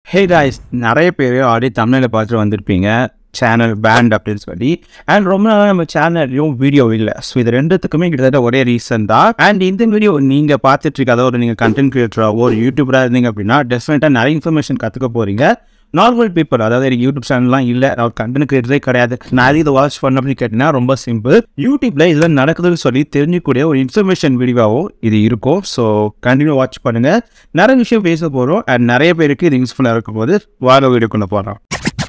ஹே guys நிறைய பேர் already தமிழில் பார்த்துட்டு வந்திருப்பீங்க சேனல் பேண்ட் அப்படின்னு சொல்லி அண்ட் ரொம்ப நாளாக நம்ம சேனல்லையும் வீடியோ இல்லை ஸோ இது ரெண்டுத்துக்குமே கிட்டத்தட்ட ஒரே ரீசன் தான் அண்ட் இந்த வீடியோ நீங்கள் பார்த்துட்டு இருக்க அதாவது நீங்கள் கண்டென்ட் கிரியேட்டராக ஒரு யூடியூபராக இருந்தீங்க அப்படின்னா டெஃபினட்டாக நிறைய இன்ஃபர்மேஷன் கற்றுக்க போகிறீங்க நார்மல் பீப்புள் அதாவது எனக்கு யூடியூப் சேனல்லாம் இல்லை நான் கண்டென்ட் கிரியேட்டரே கிடையாது நான் இதை வாட்ச் பண்ண அப்படின்னு கேட்டிங்கன்னா ரொம்ப சிம்பிள் யூடியூப்ல இதெல்லாம் நடக்குதுன்னு சொல்லி தெரிஞ்சுக்கூடிய ஒரு இன்ஃபர்மேஷன் வீடியோவும் இது இருக்கும் ஸோ கண்டினியூ வாட்ச் பண்ணுங்க நிறைய விஷயம் பேச போகிறோம் அண்ட் நிறைய பேருக்கு இது யூஸ்ஃபுல்லாக இருக்கும் போது வார வீடியோக்குள்ள போகிறோம்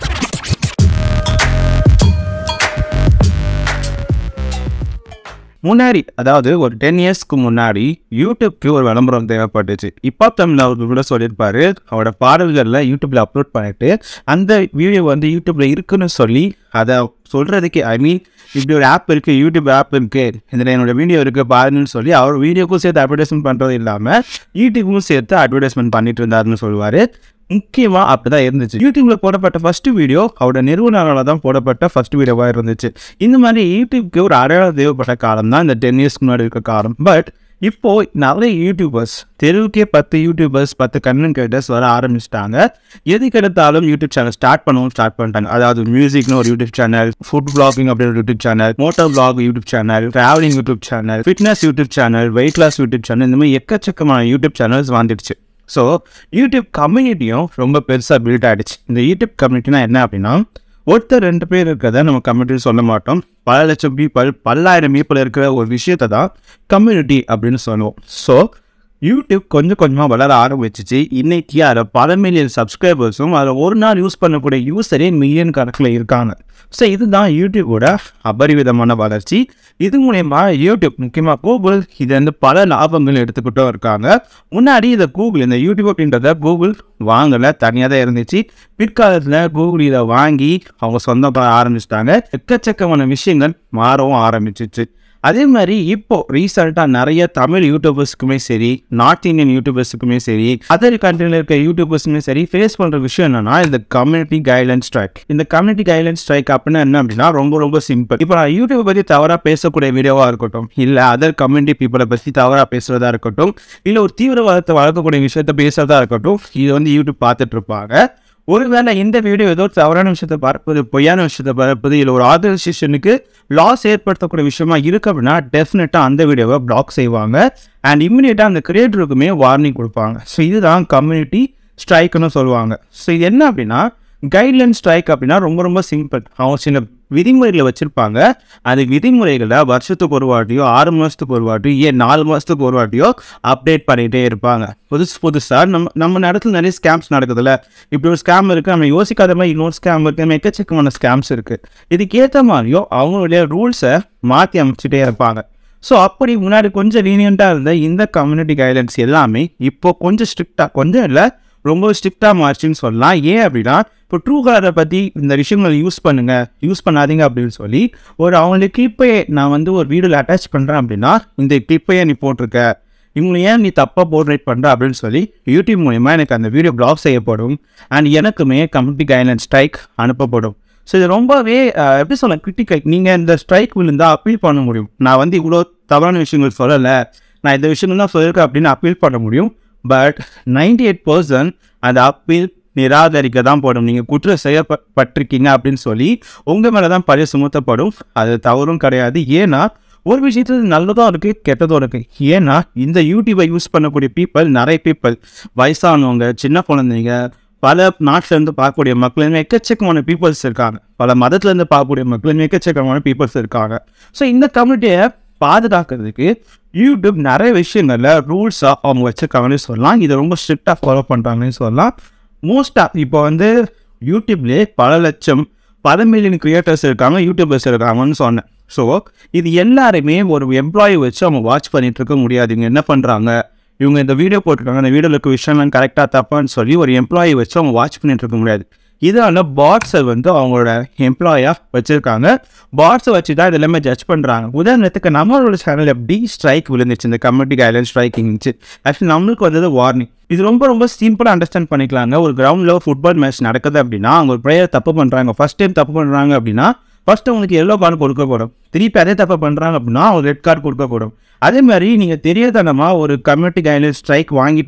முன்னாடி அதாவது ஒரு டென் இயர்ஸ்க்கு முன்னாடி யூடியூப்க்கு ஒரு விளம்பரம் தேவைப்பட்டுச்சு இப்போ தமிழ் அவர் கூட சொல்லியிருப்பாரு அவரோட பாடல்களில் யூடியூப்ல அப்லோட் பண்ணிட்டு அந்த வீடியோ வந்து யூடியூப்ல இருக்குன்னு சொல்லி அதை சொல்றதுக்கு ஐ மீன் இப்படி ஒரு ஆப் இருக்கு யூடியூப் ஆப் இருக்கு இதில் என்னோட வீடியோ இருக்கு பாருன்னு சொல்லி அவர் வீடியோக்கும் சேர்த்து அட்வர்டைஸ்மெண்ட் பண்றது இல்லாமல் யூடியூப்பும் சேர்த்து அட்வர்டைஸ்மெண்ட் பண்ணிட்டு இருந்தாருன்னு சொல்லுவாரு முக்கியமாக அப்படி தான் இருந்துச்சு யூடியூப்ல போடப்பட்ட ஃபர்ஸ்ட் வீடியோ அவரோட நிறுவனரால் தான் போடப்பட்ட ஃபர்ஸ்ட் வீடியோவாக இருந்துச்சு இந்த மாதிரி யூடியூப்க்கு ஒரு அடையாளம் தேவைப்பட்ட காலம் தான் இந்த டென் இயர்ஸ்க்கு முன்னாடி இருக்க காலம் பட் இப்போ நிறைய யூடியூபர்ஸ் தெருவுக்கே பத்து யூடியூபர்ஸ் பத்து கண்டென்ட் கிரியேட்டர்ஸ் வர ஆரம்பிச்சிட்டாங்க எதுக்கு எடுத்தாலும் யூடியூப் சேனல் ஸ்டார்ட் பண்ணவும் ஸ்டார்ட் பண்ணிட்டாங்க அதாவது மியூசிக்னு ஒரு யூடியூப் சேனல் ஃபுட் பிளாகிங் அப்படின்னு ஒரு YouTube channel motor blog YouTube channel travelling YouTube channel fitness YouTube channel weight loss YouTube channel இந்த மாதிரி எக்கச்சக்கமான யூடியூப் சேனல்ஸ் வந்துடுச்சு ஸோ யூடியூப் கம்யூனிட்டியும் ரொம்ப பெருசாக பில்ட் ஆகிடுச்சு இந்த யூடியூப் கம்யூனிட்டினா என்ன அப்படின்னா ஒருத்தர் ரெண்டு பேர் இருக்கிறத நம்ம கம்யூனிட்டி சொல்ல மாட்டோம் பல லட்சம் பீப்பிள் பல்லாயிரம் பீப்பிள் இருக்கிற ஒரு விஷயத்தை தான் கம்யூனிட்டி அப்படின்னு சொல்லுவோம் ஸோ யூடியூப் கொஞ்சம் கொஞ்சமாக வளர ஆரம்பிச்சிச்சு இன்னைக்கு அதில் பல மில்லியன் சப்ஸ்கிரைபர்ஸும் அதில் ஒரு நாள் யூஸ் பண்ணக்கூடிய யூஸரே மில்லியன் கணக்கில் இருக்காங்க ஸோ இதுதான் யூடியூபோட அபரிவிதமான வளர்ச்சி இது மூலயமா யூடியூப் முக்கியமாக கூகுள் இது வந்து பல லாபங்கள் எடுத்துக்கிட்டும் இருக்காங்க முன்னாடி இதை கூகுள் இந்த யூடியூப் அப்படின்றத கூகுள் வாங்கலை தனியாக தான் இருந்துச்சு பிற்காலத்தில் கூகுள் இதை வாங்கி அவங்க சொந்தமாக ஆரம்பிச்சிட்டாங்க எக்கச்சக்கமான விஷயங்கள் மாறவும் ஆரம்பிச்சிச்சு அதே மாதிரி இப்போ ரீசெண்டாக நிறைய தமிழ் யூடியூபர்ஸுக்குமே சரி நார்த் இந்தியன் யூடியூபர்ஸுக்குமே சரி அதர் கண்ட்ரியில் இருக்க யூடியூபர்ஸுமே சரி ஃபேஸ் பண்ணுற விஷயம் என்னன்னா இந்த கம்யூனிட்டி கைட்லைன் ஸ்ட்ரைக் இந்த கம்யூனிட்டி கைட்லைன் ஸ்ட்ரைக் அப்படின்னா என்ன அப்படின்னா ரொம்ப ரொம்ப சிம்பிள் இப்போ நான் யூடியூப் பற்றி தவறாக பேசக்கூடிய வீடியோவாக இருக்கட்டும் இல்லை அதர் கம்யூனிட்டி பீப்புளை பற்றி தவறாக பேசுகிறதா இருக்கட்டும் இல்லை ஒரு தீவிரவாதத்தை வளர்க்கக்கூடிய விஷயத்த பேசுகிறதா இருக்கட்டும் இது வந்து யூடியூப் பார்த்துட்டு இருப்பாங்க ஒருவேளை இந்த வீடியோ ஏதோ தவறான விஷயத்தை பரப்புது பொய்யான விஷயத்தை பரப்புது இல்லை ஒரு ஆர்கனைசேஷனுக்கு லாஸ் ஏற்படுத்தக்கூடிய விஷயமா இருக்கு அப்படின்னா டெஃபினட்டாக அந்த வீடியோவை பிளாக் செய்வாங்க அண்ட் இம்மிடியட்டாக அந்த கிரியேட்டருக்குமே வார்னிங் கொடுப்பாங்க ஸோ இதுதான் கம்யூனிட்டி ஸ்ட்ரைக்குன்னு சொல்லுவாங்க ஸோ இது என்ன அப்படின்னா கைட்லைன் ஸ்ட்ரைக் அப்படின்னா ரொம்ப ரொம்ப சிம்பிள் அவங்க சில விதிமுறைகளை வச்சுருப்பாங்க அந்த விதிமுறைகளை வருஷத்துக்கு ஒரு வாட்டியோ ஆறு மாதத்துக்கு ஒரு வாட்டியோ ஏன் நாலு மாதத்துக்கு ஒரு வாட்டியோ அப்டேட் பண்ணிகிட்டே இருப்பாங்க புதுசு புதுசாக நம்ம நம்ம இடத்துல நிறைய ஸ்கேம்ஸ் நடக்குதுல்ல இப்படி ஒரு ஸ்கேம் இருக்குது நம்ம யோசிக்காத மாதிரி இன்னொரு ஸ்கேம் இருக்குது நம்ம எக்கச்சக்கமான ஸ்கேம்ஸ் இருக்குது இதுக்கேற்ற மாதிரியோ அவங்களுடைய ரூல்ஸை மாற்றி அமைச்சிட்டே இருப்பாங்க ஸோ அப்படி முன்னாடி கொஞ்சம் லீனியண்ட்டாக இருந்த இந்த கம்யூனிட்டி கைட்லைன்ஸ் எல்லாமே இப்போ கொஞ்சம் ஸ்ட்ரிக்டாக கொஞ்சம் இல்லை ரொம்ப ஸ்ட்ரிக்டாக மாறிச்சுன்னு சொல்லலாம் ஏன் அப்படின்னா இப்போ ட்ரூ கலரை பற்றி இந்த விஷயங்களை யூஸ் பண்ணுங்க யூஸ் பண்ணாதீங்க அப்படின்னு சொல்லி ஒரு அவங்களுடைய கிளிப்பையே நான் வந்து ஒரு வீடியோவில் அட்டாச் பண்ணுறேன் அப்படின்னா இந்த கிளிப்பையே நீ போட்டிருக்க இவங்களை ஏன் நீ தப்பாக போர்ட்ரேட் பண்ணுற அப்படின்னு சொல்லி யூடியூப் மூலிமா எனக்கு அந்த வீடியோ பிளாக் செய்யப்படும் அண்ட் எனக்குமே கம்யூனிட்டி கைட்லைன் ஸ்ட்ரைக் அனுப்பப்படும் ஸோ இது ரொம்பவே அஹ், எப்படி சொல்ல கிரிட்டிக்கல் நீங்கள் இந்த ஸ்ட்ரைக் விழுந்தால் அப்பீல் பண்ண முடியும் நான் வந்து இவ்வளோ தவறான விஷயங்கள் சொல்லலை நான் இந்த விஷயங்கள் தான் சொல்லியிருக்கேன் அப்படின்னு அப்பீல் பண்ண முடியும் பட் நைன்டி எயிட் பர்சன்ட் அந்த அப்பீல் நிராகரிக்க தான் போடும் நீங்கள் குற்றம் செய்யப்பட்டிருக்கீங்க அப்படின்னு சொல்லி உங்கள் மேலே தான் பழைய சுமத்தப்படும் அது தவறும் கிடையாது ஏன்னா ஒரு விஷயத்துல நல்லதும் இருக்குது கெட்டதும் இருக்குது ஏன்னா இந்த யூடியூபை யூஸ் பண்ணக்கூடிய பீப்பிள் நிறைய பீப்பிள் வயசானவங்க சின்ன குழந்தைங்க பல நாட்டிலேருந்து பார்க்கக்கூடிய மக்களுமே எக்கச்சக்கமான பீப்புள்ஸ் இருக்காங்க பல மதத்துலேருந்து பார்க்கக்கூடிய மக்களுமே எக்கச்சக்கமான பீப்புள்ஸ் இருக்காங்க ஸோ இந்த கம்யூனிட்டியை பாதுகாக்கிறதுக்கு யூடியூப் நிறைய விஷயங்களில் ரூல்ஸாக அவங்க வச்சிருக்காங்கன்னு சொல்லலாம் இதை ரொம்ப ஸ்ட்ரிக்டாக ஃபாலோ பண்ணுறாங்கன்னு சொல்லலாம் மோஸ்ட்டாக இப்போ வந்து யூடியூப்லேயே பல லட்சம் பல மில்லியன் கிரியேட்டர்ஸ் இருக்காங்க யூடியூபர்ஸ் இருக்காங்கன்னு சொன்னேன் ஸோ இது எல்லாருமே ஒரு எம்ப்ளாயி வச்சு அவங்க வாட்ச் பண்ணிட்டு இருக்க முடியாது இவங்க என்ன பண்ணுறாங்க இவங்க இந்த வீடியோ போட்டிருக்காங்க இந்த வீடியோவில் இருக்க விஷயம்லாம் கரெக்டாக தப்பான்னு சொல்லி ஒரு எம்ப்ளாயி வச்சு அவங்க வாட்ச் பண்ணிட்டு இருக்க முடியாது இதனால பாட்ஸை வந்து அவங்களோட எம்ப்ளாயாக வச்சுருக்காங்க பாட்ஸை வச்சு தான் இது எல்லாமே ஜட்ஜ் பண்ணுறாங்க உதாரணத்துக்கு நம்மளோட சேனல் எப்படி ஸ்ட்ரைக் விழுந்துச்சு இந்த கம்யூனிட்டி கைட்லைன் ஸ்ட்ரைக்கிங் இருந்துச்சு ஆக்சுவலி நம்மளுக்கு வந்தது வார்னிங் இது ரொம்ப ரொம்ப சிம்பிளாக அண்டர்ஸ்டாண்ட் பண்ணிக்கலாங்க ஒரு கிரவுண்டில் ஃபுட்பால் மேட்ச் நடக்குது அப்படின்னா அவங்க ஒரு பிளேயர் தப்பு பண்ணுறாங்க ஃபர்ஸ்ட் டைம் தப்பு பண்ணுறாங்க அப்படின்னா ஃபர்ஸ்ட் உங்களுக்கு எல்லோ கார்டு கொடுக்கப்படும் திருப்பி அதே தப்பை பண்ணுறாங்க அப்படின்னா ஒரு ரெட் கார்டு கொடுக்கப்படும் அதே மாதிரி நீங்கள் தெரியாதனமாக ஒரு கம்யூனிட்டி கைட்லைன் ஸ்ட்ரைக் வாங்கிட்டீங்க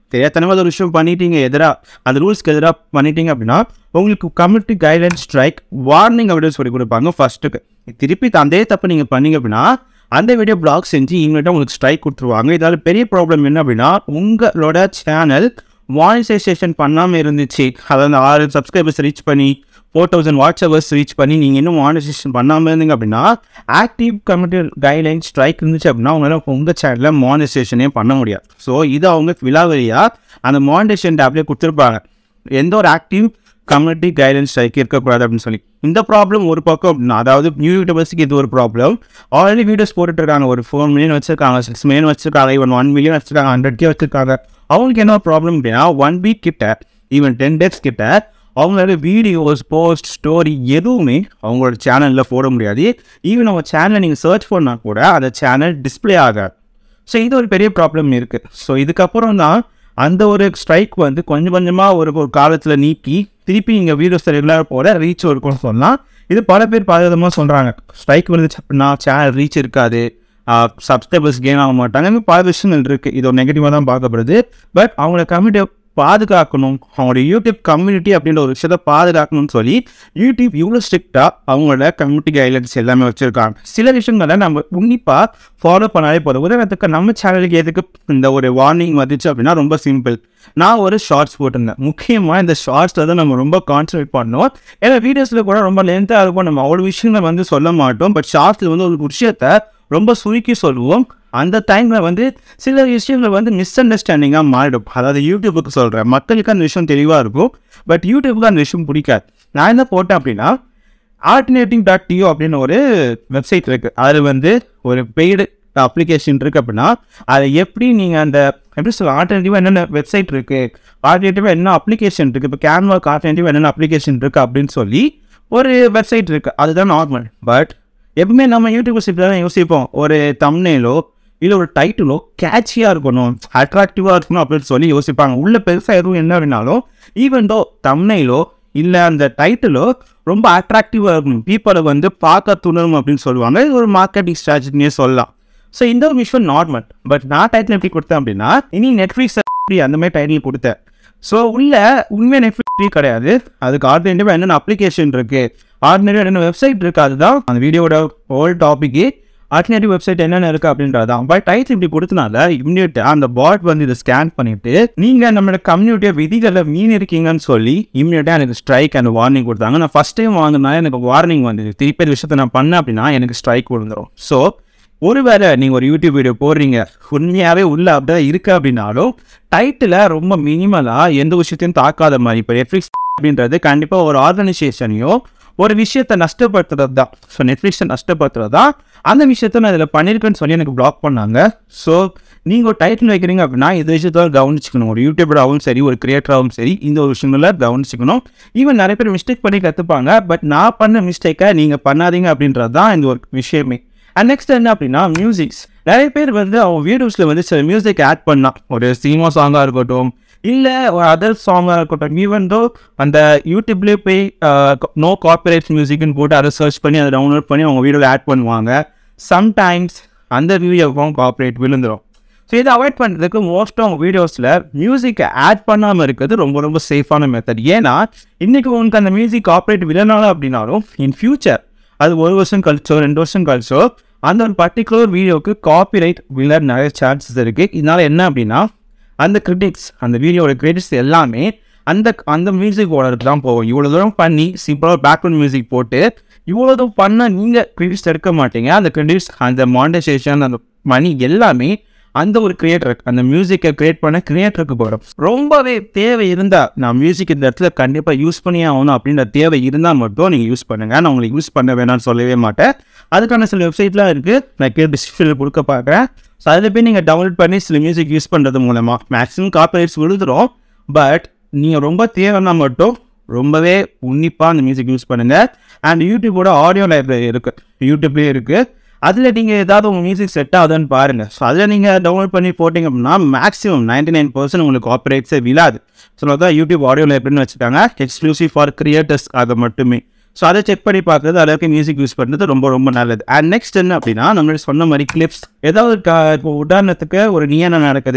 தெரியாதனமாக ஒரு விஷயம் பண்ணிட்டீங்க எதிராக அந்த ரூல்ஸ்க்கு எதிராக பண்ணிட்டீங்க அப்படின்னா உங்களுக்கு கம்யூனிட்டி கைட்லைன் ஸ்ட்ரைக் வார்னிங் அப்படின்னு சொல்லி கொடுப்பாங்க ஃபர்ஸ்ட்டுக்கு திருப்பி அதே தப்பு நீங்கள் பண்ணீங்க அப்படின்னா அந்த வீடியோ பிளாக் செஞ்சு இமீடியட்டாக உங்களுக்கு ஸ்ட்ரைக் கொடுத்துருவாங்க இதால் பெரிய ப்ராப்ளம் என்ன அப்படின்னா உங்களோட சேனல் மானிசைசேஷன் பண்ணாமல் இருந்துச்சு அதாவது ஆறு சப்ஸ்கிரைபர்ஸ் ரீச் பண்ணி ஃபோர் தௌசண்ட் வாட்ஸ்அவர்ஸ் ரீச் பண்ணி நீங்கள் இன்னும் மானிசேஷன் பண்ணாமல் இருந்தீங்க அப்படின்னா ஆக்டிவ் கம்யூனிட்டி கைட்லைன் ஸ்ட்ரைக் இருந்துச்சு அப்படின்னா உங்களால் உங்கள் சேனலில் மானிசேஷனே பண்ண முடியாது ஸோ இது அவங்க விழாவரியாக அந்த மானிட்டேஷன் டேப்லேயே கொடுத்துருப்பாங்க எந்த ஒரு ஆக்டிவ் கம்யூனிட்டி கைடன்ஸ் ஸ்ட்ரைக் இருக்கக்கூடாது அப்படின்னு சொல்லி இந்த ப்ராப்ளம் ஒரு பக்கம் அப்படின்னா அதாவது நியூ யூடியூபர்ஸ்க்கு இது ஒரு ப்ராப்ளம் ஆல்ரெடி வீடியோஸ் போட்டுட்டு இருக்காங்க ஒரு ஃபோர் மில்லியன் வச்சிருக்காங்க சிக்ஸ் மில்லியன் வச்சிருக்காங்க ஈவன் ஒன் மில்லியன் வச்சிருக்காங்க ஹண்ட்ரட் கே வச்சிருக்காங்க அவங்களுக்கு என்ன ப்ராப்ளம் அப்படின்னா ஒன் வீக் கிட்ட ஈவன் டென் டேஸ் கிட்ட அவங்களால வீடியோஸ் போஸ்ட் ஸ்டோரி எதுவுமே அவங்களோட சேனலில் போட முடியாது ஈவன் அவங்க சேனலை நீங்கள் சர்ச் பண்ணால் கூட அந்த சேனல் டிஸ்ப்ளே ஆகாது ஸோ இது ஒரு பெரிய ப்ராப்ளம் இருக்குது ஸோ இதுக்கப்புறம் தான் அந்த ஒரு ஸ்ட்ரைக் வந்து கொஞ்சம் கொஞ்சமாக ஒரு ஒரு காலத்தில் நீக்கி திருப்பி இங்கே வீடியோஸ் ரெகுலராக போட ரீச் இருக்கும்னு சொல்லலாம் இது பல பேர் பல விதமாக சொல்கிறாங்க ஸ்ட்ரைக் வந்துச்சு அப்படின்னா சேனல் ரீச் இருக்காது சப்ஸ்கிரைபர்ஸ் கெயின் ஆக மாட்டாங்க இந்த மாதிரி பல விஷயங்கள் இருக்குது இது ஒரு நெகட்டிவாக தான் பார்க்கப்படுது பட் அவங்களோட கம்யூனிட்டியை பாதுகாக்கணும் அவங்களோட யூடியூப் கம்யூனிட்டி அப்படின்ற ஒரு விஷயத்த பாதுகாக்கணும்னு சொல்லி யூடியூப் இவ்வளோ ஸ்ட்ரிக்டாக அவங்களோட கம்யூனிட்டி கைட்லைன்ஸ் எல்லாமே வச்சுருக்காங்க சில விஷயங்களை நம்ம உன்னிப்பாக ஃபாலோ பண்ணாலே போதும் உதாரணத்துக்கு நம்ம சேனலுக்கு எதுக்கு இந்த ஒரு வார்னிங் வந்துச்சு அப்படின்னா ரொம்ப சிம்பிள் நான் ஒரு ஷார்ட்ஸ் போட்டிருந்தேன் முக்கியமாக இந்த ஷார்ட்ஸில் தான் நம்ம ரொம்ப கான்சன்ட்ரேட் பண்ணோம் ஏன்னா வீடியோஸில் கூட ரொம்ப லென்த்தாக இருக்கும் நம்ம அவ்வளோ விஷயங்களை வந்து சொல்ல மாட்டோம் பட் ஷார்ட்ஸில் வந்து ஒரு விஷயத்த ரொம்ப சுருக்கி சொல்லுவோம் அந்த டைமில் வந்து சில விஷயங்கள் வந்து மிஸ் அண்டர்ஸ்டாண்டிங்காக மாறிடும் அதாவது யூடியூபுக்கு சொல்கிறேன் மக்களுக்கு அந்த விஷயம் தெளிவாக இருக்கும் பட் யூடியூபுக்கு அந்த விஷயம் பிடிக்காது நான் என்ன போட்டேன் அப்படின்னா ஆல்டர்னேட்டிங் டாட் டிஓ அப்படின்னு ஒரு வெப்சைட் இருக்குது அதில் வந்து ஒரு பெய்டு அப்ளிகேஷன் இருக்குது அப்படின்னா அதை எப்படி நீங்கள் அந்த எப்படி சொல்ல ஆல்டர்னேட்டிவாக என்னென்ன வெப்சைட் இருக்குது ஆல்டர்னேட்டிவாக என்ன அப்ளிகேஷன் இருக்குது இப்போ கேன்வாக்கு ஆல்டர்னேட்டிவாக என்னென்ன அப்ளிகேஷன் இருக்குது அப்படின்னு சொல்லி ஒரு வெப்சைட் இருக்குது அதுதான் நார்மல் பட் எப்பவுமே நம்ம யூடியூப் தான் யோசிப்போம் ஒரு தம்னேலோ இல்லை ஒரு டைட்டிலோ கேட்சியாக இருக்கணும் அட்ராக்டிவாக இருக்கணும் அப்படின்னு சொல்லி யோசிப்பாங்க உள்ள பெருசாக எதுவும் என்ன அப்படின்னாலும் ஈவன் தோ தம்னைலோ இல்லை அந்த டைட்டிலோ ரொம்ப அட்ராக்டிவாக இருக்கணும் பீப்புளை வந்து பார்க்க துணரும் அப்படின்னு சொல்லுவாங்க இது ஒரு மார்க்கெட்டிங் ஸ்ட்ராட்டஜினே சொல்லலாம் ஸோ இந்த ஒரு விஷயம் நார்மல் பட் நான் டைட்டில் எப்படி கொடுத்தேன் அப்படின்னா இனி நெட்ஃப்ளிக்ஸ் அந்த மாதிரி டைட்டில் கொடுத்தேன் ஸோ உள்ள உண்மையாக நெட்ஃப்ளிக்ஸ் ஃப்ரீ கிடையாது அதுக்கு ஆல்டர்னேட்டிவாக என்னென்ன அப்ளிகேஷன் இருக்குது ஆல்டர்னேட்டிவ் என்னென்ன வெப்சைட் இருக்குது அதுதான் அந்த வீடியோட ஹோல் டாப்பிக்கு ஆல்டர்னேட்டிவ் வெப்சைட் என்னென்ன இருக்குது அப்படின்றது தான் பட் டைட்டில் இப்படி கொடுத்தனால இம்மிடியட்டாக அந்த பாட் வந்து இதை ஸ்கேன் பண்ணிட்டு நீங்கள் நம்மளோட கம்யூனிட்டியை விதிகளை மீன் இருக்கீங்கன்னு சொல்லி இம்மிடியட்டாக எனக்கு ஸ்ட்ரைக் அண்ட் வார்னிங் கொடுத்தாங்க நான் ஃபஸ்ட் டைம் வாங்கினா எனக்கு வார்னிங் வந்தது திருப்பி இந்த விஷயத்தை நான் பண்ணேன் அப்படின்னா எனக்கு ஸ்ட்ரைக் விழுந்துடும் ஸோ ஒருவேளை நீங்கள் ஒரு யூடியூப் வீடியோ போடுறீங்க உண்மையாகவே உள்ள அப்படிதான் இருக்கு அப்படின்னாலும் டைட்டில் ரொம்ப மினிமலாக எந்த விஷயத்தையும் தாக்காத மாதிரி இப்போ நெட்ஃப்ளிக்ஸ் அப்படின்றது கண்டிப்பாக ஒரு ஆர்கனைசேஷனையோ ஒரு விஷயத்தை நஷ்டப்படுத்துறது தான் ஸோ நெட்ஃப்ளிக்ஸை நஷ்டப்படுத்துறது தான் அந்த விஷயத்த நான் இதில் பண்ணியிருக்கேன்னு சொல்லி எனக்கு பிளாக் பண்ணாங்க ஸோ நீங்கள் ஒரு டைட்டில் வைக்கிறீங்க அப்படின்னா இந்த விஷயத்த கவனிச்சுக்கணும் ஒரு யூடியூபராகவும் சரி ஒரு கிரியேட்டராகவும் சரி இந்த ஒரு விஷயங்கள கவனிச்சுக்கணும் ஈவன் நிறைய பேர் மிஸ்டேக் பண்ணி கற்றுப்பாங்க பட் நான் பண்ண மிஸ்டேக்கை நீங்கள் பண்ணாதீங்க அப்படின்றது தான் இந்த ஒரு விஷயமே அண்ட் நெக்ஸ்ட் என்ன அப்படின்னா மியூசிக்ஸ் நிறைய பேர் வந்து அவங்க வீடியோஸில் வந்து சில மியூசிக் ஆட் பண்ணலாம் ஒரு சினிமா சாங்காக இருக்கட்டும் இல்லை ஒரு அதர் சாங்காக இருக்கட்டும் ஈவன் தோ அந்த யூடியூப்லேயே போய் நோ கார்பரேட் மியூசிக்னு போட்டு அதை சர்ச் பண்ணி அதை டவுன்லோட் பண்ணி அவங்க வீடியோவில் ஆட் பண்ணுவாங்க சம்டைம்ஸ் அந்த வீடியோக்கும் கார்பரேட் விழுந்துடும் ஸோ இதை அவாய்ட் பண்ணுறதுக்கு மோஸ்ட்டாக அவங்க வீடியோஸில் மியூசிக்கை ஆட் பண்ணாமல் இருக்கிறது ரொம்ப ரொம்ப சேஃபான மெத்தட் ஏன்னா இன்றைக்கி உங்களுக்கு அந்த மியூசிக் ஆப்ரேட் விடனாலும் அப்படின்னாலும் இன் ஃபியூச்சர் அது ஒரு வருஷம் கழிச்சோ ரெண்டு வருஷம் கழிச்சோ அந்த ஒரு பர்டிகுலர் வீடியோவுக்கு காப்பிரைட் விழ நிறைய சான்சஸ் இருக்குது இதனால் என்ன அப்படின்னா அந்த கிரிட்டிக்ஸ் அந்த வீடியோட கிரெடிட்ஸ் எல்லாமே அந்த அந்த மியூசிக் ஓனருக்கு தான் போகும் இவ்வளோ தூரம் பண்ணி சிம்பிளாக பேக்ரவுண்ட் மியூசிக் போட்டு இவ்வளோ தூரம் பண்ணால் நீங்கள் கிரெடிட்ஸ் எடுக்க மாட்டீங்க அந்த கிரெடிட்ஸ் அந்த மானிட்டைசேஷன் அந்த மணி எல்லாமே அந்த ஒரு கிரியேட்டருக்கு அந்த மியூசிக்கை கிரியேட் பண்ண கிரியேட்டருக்கு போகிறோம் ரொம்பவே தேவை இருந்தால் நான் மியூசிக் இந்த இடத்துல கண்டிப்பாக யூஸ் பண்ணி ஆகணும் அப்படின்ற தேவை இருந்தால் மட்டும் நீங்கள் யூஸ் பண்ணுங்கள் நான் உங்களுக்கு யூஸ் பண்ண வேணாம்னு சொல்லவே மாட்டேன் அதுக்கான சில வெப்சைட்லாம் இருக்குது நான் கீழே டிஸ்கிரிப்ஷனில் கொடுக்க பார்க்குறேன் ஸோ அதில் போய் நீங்கள் டவுன்லோட் பண்ணி சில மியூசிக் யூஸ் பண்ணுறது மூலமாக மேக்ஸிமம் காப்பரேட்ஸ் விழுதுரும் பட் நீங்கள் ரொம்ப தேவைன்னா மட்டும் ரொம்பவே உன்னிப்பாக அந்த மியூசிக் யூஸ் பண்ணுங்கள் அண்ட் யூடியூபோட ஆடியோ லைப்ரரி இருக்குது யூடியூப்லேயே இருக்குது அதில் நீங்கள் ஏதாவது உங்கள் மியூசிக் செட் ஆகுதுன்னு பாருங்கள் ஸோ அதில் நீங்கள் டவுன்லோட் பண்ணி போட்டிங்க அப்படின்னா மேக்ஸிமம் நைன்டி நைன் பர்சன்ட் உங்களுக்கு ஆப்ரேட்ஸே விழாது ஸோ அதான் யூடியூப் ஆடியோ லைப்ரரின்னு வச்சுட்டாங்க எக்ஸ்க்ளூசிவ் ஃபார் கிரியேட்டர்ஸ் அதை மட்டுமே ஸோ அதை செக் பண்ணி பார்க்குறது அளவுக்கு மியூசிக் யூஸ் பண்ணுறது ரொம்ப ரொம்ப நல்லது அண்ட் நெக்ஸ்ட் என்ன அப்படின்னா நம்மளுடைய சொன்ன மாதிரி கிளிப்ஸ் ஏதாவது க இப்போ உதாரணத்துக்கு ஒரு நீ என்ன நடக்குது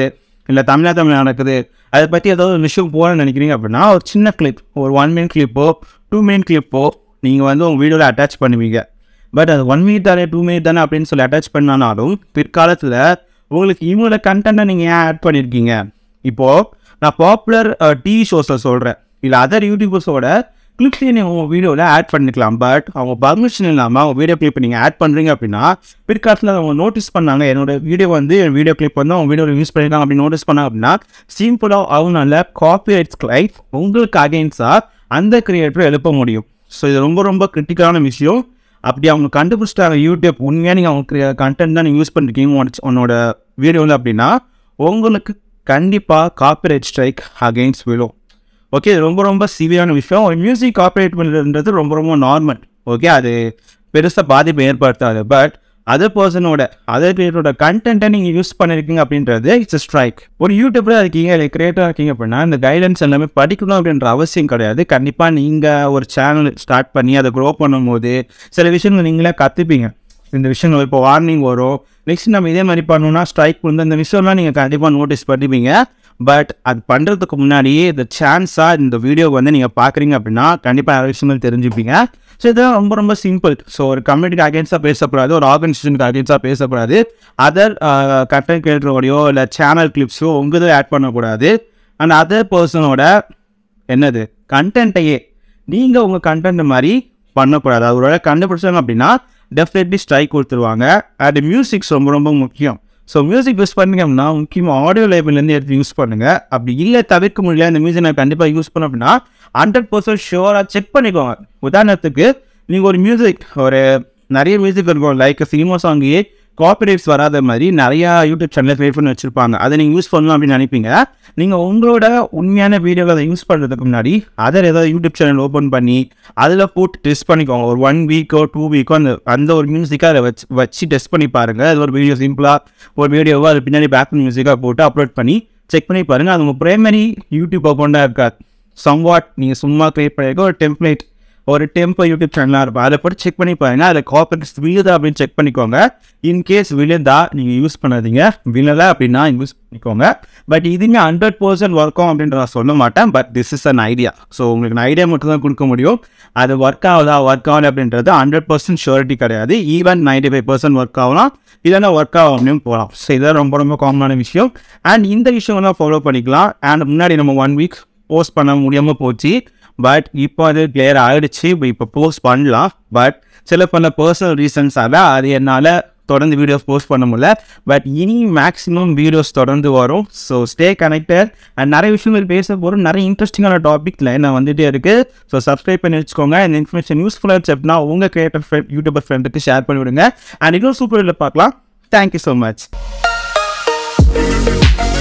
இல்லை தமிழா தமிழ் நடக்குது அதை பற்றி ஏதாவது ஒரு விஷயம் போகணும்னு நினைக்கிறீங்க அப்படின்னா ஒரு சின்ன கிளிப் ஒரு ஒன் மினிட் கிளிப்போ டூ மினிட் கிளிப்போ நீங்கள் வந்து உங்கள் வீடியோவில் அட்டாச் பண்ணுவீங்க பட் அது ஒன் மினிட் தானே டூ மினிட் தானே அப்படின்னு சொல்லி அட்டாச் பண்ணாலும் பிற்காலத்தில் உங்களுக்கு இவங்களோட கண்டென்ட்டை நீங்கள் ஏன் ஆட் பண்ணியிருக்கீங்க இப்போது நான் பாப்புலர் டிவி ஷோஸில் சொல்கிறேன் இல்லை அதர் யூடியூபர்ஸோட கிளிப்ஸையும் நீங்கள் உங்கள் வீடியோவில் ஆட் பண்ணிக்கலாம் பட் அவங்க பர்மிஷன் இல்லாமல் அவங்க வீடியோ கிளிப் நீங்கள் ஆட் பண்ணுறீங்க அப்படின்னா பிற்காலத்தில் அவங்க நோட்டீஸ் பண்ணாங்க என்னோட வீடியோ வந்து என் வீடியோ கிளிப் வந்து அவங்க வீடியோவில் யூஸ் பண்ணிருக்காங்க அப்படின்னு நோட்டீஸ் பண்ணாங்க அப்படின்னா சிம்பிளாக அவங்களால காப்பிரைட்ஸ் கிளைப் உங்களுக்கு அகெயின்ஸ்டாக அந்த கிரியேட்டரை எழுப்ப முடியும் ஸோ இது ரொம்ப ரொம்ப கிரிட்டிக்கலான விஷயம் அப்படி அவங்க கண்டுபிடிச்சிட்டாங்க யூடியூப் உண்மையாக நீங்கள் அவங்க கண்டென்ட் தான் நீங்கள் யூஸ் பண்ணிருக்கீங்க உன்னோட- உன்னோட வீடியோவில் அப்படின்னா உங்களுக்கு கண்டிப்பாக காப்பிரைட் ஸ்ட்ரைக் அகெயின்ஸ்ட் விழும் ஓகே இது ரொம்ப ரொம்ப சிவியரான விஷயம் ஒரு மியூசிக் காப்பரேட் பண்ணுறதுன்றது ரொம்ப ரொம்ப நார்மல் ஓகே அது பெருசாக பாதிப்பை ஏற்படுத்தாது பட் அதர் பர்சனோட அதர் கிரியேட்டரோட கண்டென்ட்டை நீங்கள் யூஸ் பண்ணியிருக்கீங்க அப்படின்றது இட்ஸ் ஸ்ட்ரைக் ஒரு யூடியூபராக இருக்கீங்க இல்லை கிரியேட்டராக இருக்கீங்க அப்படின்னா இந்த கைடன்ஸ் எல்லாமே படிக்கணும் அப்படின்ற அவசியம் கிடையாது கண்டிப்பாக நீங்கள் ஒரு சேனல் ஸ்டார்ட் பண்ணி அதை க்ரோ பண்ணும்போது சில விஷயங்கள் நீங்களே கற்றுப்பீங்க இந்த விஷயங்கள் இப்போ வார்னிங் வரும் நெக்ஸ்ட் நம்ம இதே மாதிரி பண்ணோம்னா ஸ்ட்ரைக் வந்து இந்த விஷயம்லாம் நீங்கள் கண்டிப்பாக நோட்டீஸ் பண்ணுவீங்க பட் அது பண்ணுறதுக்கு முன்னாடியே இந்த சான்ஸாக இந்த வீடியோ வந்து நீங்கள் பார்க்குறீங்க அப்படின்னா கண்டிப்பாக நிறைய விஷயங்கள் தெரிஞ்சுப்பீங்க ஸோ இதெல்லாம் ரொம்ப ரொம்ப சிம்பிள் ஸோ ஒரு கம்யூனிட்டிக்கு அகேன்ஸ்டாக பேசக்கூடாது ஒரு ஆர்கனைசேஷனுக்கு அகேன்ஸ்டாக பேசக்கூடாது அதர் கண்டென்ட் கிரியேட்டரோடையோ இல்லை சேனல் கிளிப்ஸோ உங்கள் ஆட் பண்ணக்கூடாது அண்ட் அதர் பர்சனோட என்னது கண்டென்ட்டையே நீங்கள் உங்கள் கண்டென்ட் மாதிரி பண்ணக்கூடாது அது ஒரு கண்டுபிடிச்சாங்க அப்படின்னா டெஃபினெட்லி ஸ்ட்ரைக் கொடுத்துருவாங்க அண்ட் மியூசிக்ஸ் ரொம்ப ரொம்ப முக்கியம் ஸோ மியூசிக் யூஸ் பண்ணீங்க அப்படின்னா முக்கியமாக ஆடியோ லேபிள்லேருந்து எடுத்து யூஸ் பண்ணுங்கள் அப்படி இல்லை தவிர்க்க முடியல இந்த மியூசிக் நான் கண்டிப்பாக யூஸ் பண்ணேன் அப்படின்னா ஹண்ட்ரட் பர்சன்ட் ஷுவராக செக் பண்ணிக்கோங்க உதாரணத்துக்கு நீங்கள் ஒரு மியூசிக் ஒரு நிறைய மியூசிக் இருக்கும் லைக் சினிமா சாங்கே காப்பிரைட்ஸ் வராத மாதிரி நிறையா யூடியூப் சேனல் கிரியேட் பண்ணி வச்சுருப்பாங்க அதை நீங்கள் யூஸ் பண்ணலாம் அப்படின்னு நினைப்பீங்க நீங்கள் உங்களோட உண்மையான வீடியோவை அதை யூஸ் பண்ணுறதுக்கு முன்னாடி அதர் ஏதாவது யூடியூப் சேனல் ஓப்பன் பண்ணி அதில் போட்டு டெஸ்ட் பண்ணிக்கோங்க ஒரு ஒன் வீக்கோ டூ வீக்கோ அந்த அந்த ஒரு மியூசிக்காக அதை வச்சு வச்சு டெஸ்ட் பண்ணி பாருங்கள் அது ஒரு வீடியோ சிம்பிளாக ஒரு வீடியோவோ அது பின்னாடி பேக் மியூசிக்காக போட்டு அப்லோட் பண்ணி செக் பண்ணி பாருங்கள் அது உங்கள் ப்ரைமரி யூடியூப் அக்கௌண்ட்டாக இருக்காது சம்வாட் நீங்கள் சும்மா க்ரியேட் பண்ணியிருக்க ஒரு டெம்ப்ளேட் ஒரு டெம்போ யூடியூப் சேனலாக இருக்கும் அதை போட்டு செக் பண்ணி பாருங்க அதில் காப்பரேட்ஸ் விழுதா அப்படின்னு செக் பண்ணிக்கோங்க இன்கேஸ் விழுந்தா நீங்கள் யூஸ் பண்ணாதீங்க விழலை அப்படின்னா யூஸ் பண்ணிக்கோங்க பட் இதுவுமே ஹண்ட்ரட் பர்சன்ட் ஒர்க் ஆகும் அப்படின்ற நான் சொல்ல மாட்டேன் but this is an idea so உங்களுக்கு நான் ஐடியா மட்டும் தான் கொடுக்க முடியும் அது ஒர்க் ஆகுதா ஒர்க் ஆகல அப்படின்றது ஹண்ட்ரட் பர்சன்ட் ஷூரிட்டி கிடையாது even ninety five percent work ஆகலாம் இல்லைன்னா ஒர்க் ஆகாமையும் போகலாம் ஸோ இதான் ரொம்ப ரொம்ப காமனான விஷயம் அண்ட் இந்த விஷயம்லாம் ஃபாலோ பண்ணிக்கலாம் அண்ட் முன்னாடி நம்ம ஒன் வீக் போஸ்ட் பண்ண முடியாமல் போச்சு பட் இப்போ அது கிளியர் ஆகிடுச்சு இப்போ போஸ்ட் பண்ணலாம் பட் சில பல பர்சனல் ரீசன்ஸால் அது என்னால் தொடர்ந்து வீடியோஸ் போஸ்ட் பண்ண முடியல பட் இனி மேக்ஸிமம் வீடியோஸ் தொடர்ந்து வரும் ஸோ ஸ்டே கனெக்டட் அண்ட் நிறைய விஷயங்கள் பேச போகிறோம் நிறைய இன்ட்ரெஸ்டிங்கான டாபிக்ல நான் வந்துட்டே இருக்குது ஸோ சப்ஸ்கிரைப் பண்ணி வச்சுக்கோங்க இந்த இன்ஃபர்மேஷன் யூஸ்ஃபுல்லாக இருந்துச்சு அப்படின்னா உங்கள் கிரியேட்டர் ஃப்ரெண்ட் யூடியூபர் ஃப்ரெண்டுக்கு ஷேர் பண்ணி விடுங்க அண்ட் இன்னும் சூப்பர் பார்க்கலாம் தேங்க்யூ ஸோ மச்